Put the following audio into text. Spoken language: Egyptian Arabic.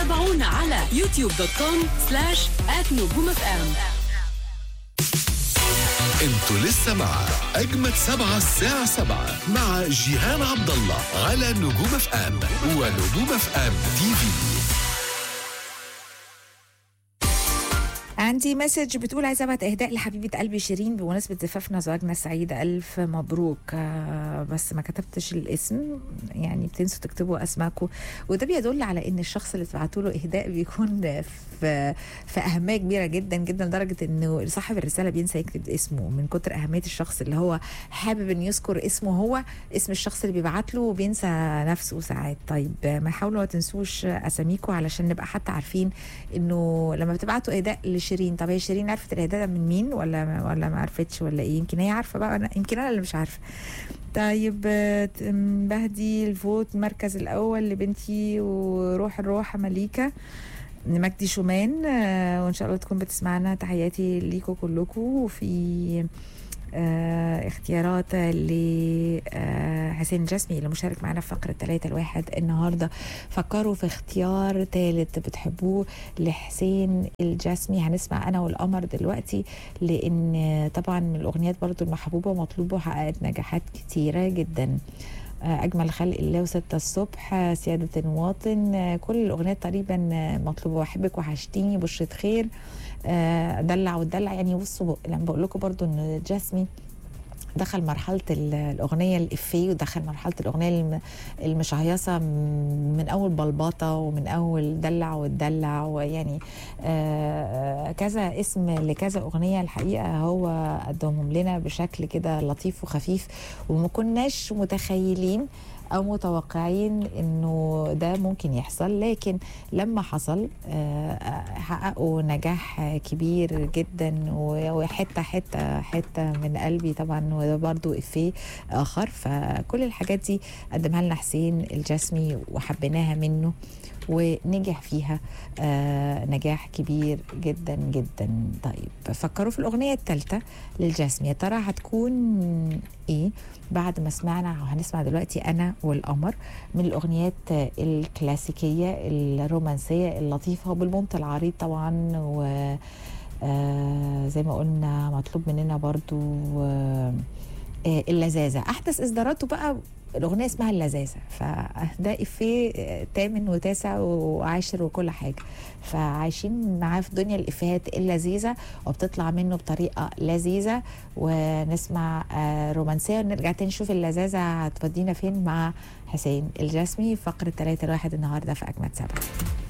تابعونا على يوتيوب دوت كوم سلاش نجوم اف ام انتوا لسه مع اجمد سبعة الساعة سبعة مع جيهان عبد الله على نجوم اف ام ونجوم اف ام تي في عندي مسج بتقول عايزه ابعت اهداء لحبيبه قلبي شيرين بمناسبه زفافنا زواجنا السعيد الف مبروك آه، بس ما كتبتش الاسم يعني بتنسوا تكتبوا اسماءكم وده بيدل على ان الشخص اللي تبعتوا له اهداء بيكون في في اهميه كبيره جدا جدا لدرجه انه صاحب الرساله بينسى يكتب اسمه من كتر اهميه الشخص اللي هو حابب انه يذكر اسمه هو اسم الشخص اللي بيبعت له وبينسى نفسه ساعات طيب ما حاولوا ما تنسوش اساميكم علشان نبقى حتى عارفين انه لما بتبعتوا اهداء لشيرين طب هي شيرين عرفت الاهداء ده من مين ولا ولا ما عرفتش ولا ايه يمكن هي عارفه بقى أنا يمكن انا اللي مش عارفه طيب آه، ت- م، بهدي الفوت المركز الاول لبنتي وروح الروح مليكه مجدي شومان آه، وان شاء الله تكون بتسمعنا تحياتي ليكم كلكم وفي آه اختيارات لحسين جسمي اللي مشارك معنا في فقرة ثلاثة الواحد النهاردة فكروا في اختيار ثالث بتحبوه لحسين الجسمي هنسمع أنا والقمر دلوقتي لأن طبعا من الأغنيات برضو المحبوبة ومطلوبة وحققت نجاحات كتيرة جدا آه، أجمل خلق الله وستة الصبح آه، سيادة المواطن آه، كل الأغنيات تقريبا آه، مطلوبة وأحبك وحشتيني بشرة خير آه، دلع وتدلع يعني بصوا لما بقول لكم برضو ان جاسمي دخل مرحلة ال- الأغنية الإفيه ودخل مرحلة الأغنية الم- المشهيصة م- من أول بلباطة ومن أول دلع وتدلع ويعني آه، كذا اسم لكذا أغنية الحقيقة هو قدمهم لنا بشكل كده لطيف وخفيف وما كناش متخيلين او متوقعين انه ده ممكن يحصل لكن لما حصل آه، حققوا نجاح كبير جدا و- وحته حته حته من قلبي طبعا وده برضو افيه اخر فكل الحاجات دي قدمها لنا حسين الجسمي وحبيناها منه ونجح فيها آه نجاح كبير جدا جدا طيب فكروا في الأغنية الثالثة للجسمي يا ترى هتكون إيه بعد ما سمعنا وهنسمع دلوقتي أنا والقمر من الأغنيات الكلاسيكية الرومانسية اللطيفة وبالمنطق العريض طبعا و آه زي ما قلنا مطلوب مننا برضو آه آه، اللذاذة أحدث إصداراته بقى الأغنية اسمها اللذاذة فده إفيه آه، تامن وتاسع وعاشر وكل حاجة فعايشين معاه في دنيا الإفيهات اللذيذة وبتطلع منه بطريقة لذيذة ونسمع آه، رومانسية ونرجع تاني نشوف اللذاذة هتودينا فين مع حسين الجسمي فقرة ثلاثة الواحد النهاردة في أجمد سبعة